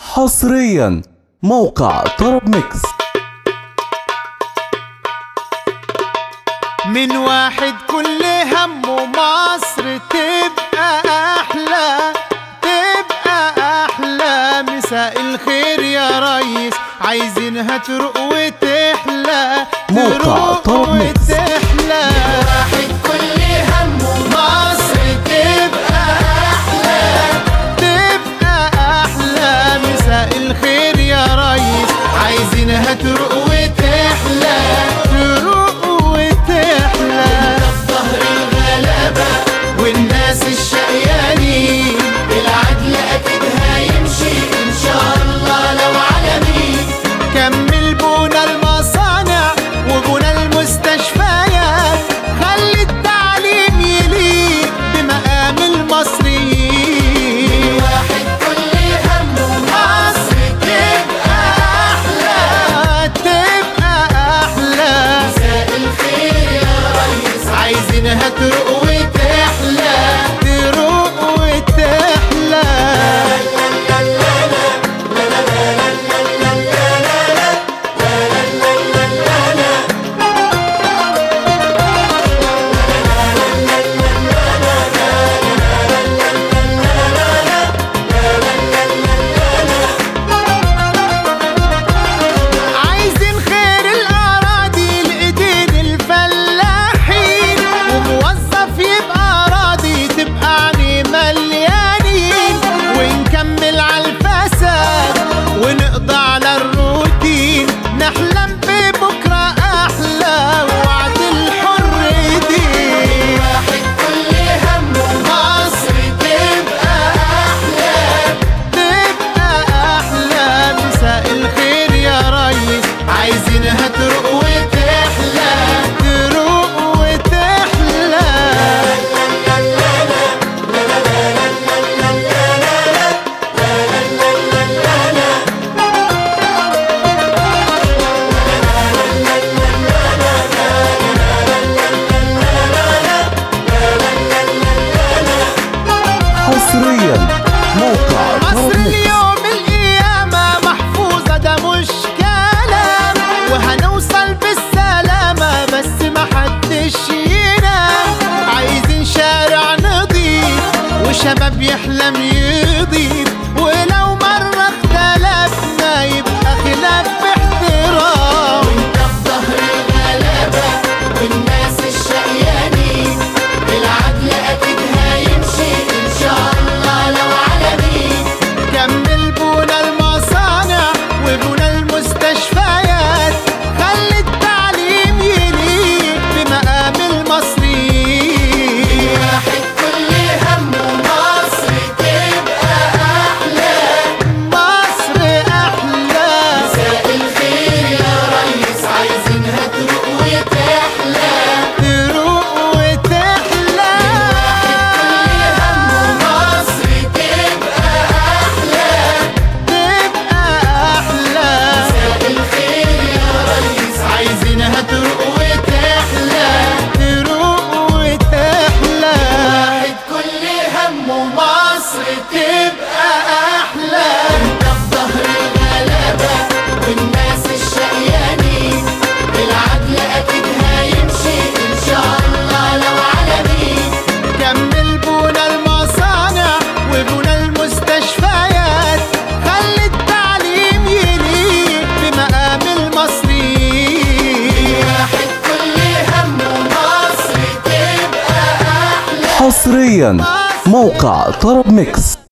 حصريا موقع طرب ميكس من واحد كل همه مصر تبقى أحلى تبقى أحلى مساء الخير يا ريس عايزينها تروق وتحلى موقع تروق طرب ميكس. وتحلى واحد كل همه مصر تبقى أحلى تبقى أحلى مساء الخير يا ريس عايزينها تروق وتحلى تروق وتحلى ظهر الغلبة والناس الشقيانين العدل أكيد هيمشي إن شاء الله لو على مين كمل بونا المصانع وبونا المستشفيات خلي التعليم يليق بمقام المصريين واحد كل همه مصر تبقى أحلى تبقى أحلى مساء الخير يا ريس عايزينها تروق وتحلى تروق وتحلى عايزين خير الأراضي لإيدين الفلاحين وموظف يبقى راضي تبقى عني مليانين ونكمل على الفساد ونقضى على الروتين نحلم ببكرة أحلى ووعد الحر دين واحد كل همه مصر تبقى أحلى تبقى أحلى مساء الخير يا ريس عايزينها تروق وتحلى تروق وتحلى حصريا موقع مصر طرب ميكس اليوم القيامة محفوظة ده مش كلام وهنوصل بالسلامة بس محدش ينام عايزين شارع نضيف وشباب يحلم يضيف ولو مرة اختلفنا يبقى خلاف باحترام وانت في ظهر الغلبة والناس الشقيانين العدل اكيد هيمشي ان شاء الله لو على مين كمل بونا المصانع وبونا المستشفيات خلي التعليم يليق بمقام المصريين واحد كل همه مصر تبقى احلى مصر احلى مساء الخير يا ريس عايزينها تروق وتحلى تروق وتحلى مصر تبقى احلى تبقى احلى مساء الخير يا ريس عايزينها تروق وتحلى تروق وتحلى واحد كل همه مصر تبقى احلى انت في ظهر الغلبة والناس الشقيانين العدل اكيد هيمشي ان شاء الله لو على مين كمل بونا المصانع وبونا المستشفيات خلي التعليم يليق بمقام المصريين واحد كل همه مصر تبقى احلى حصريا موقع طرب ميكس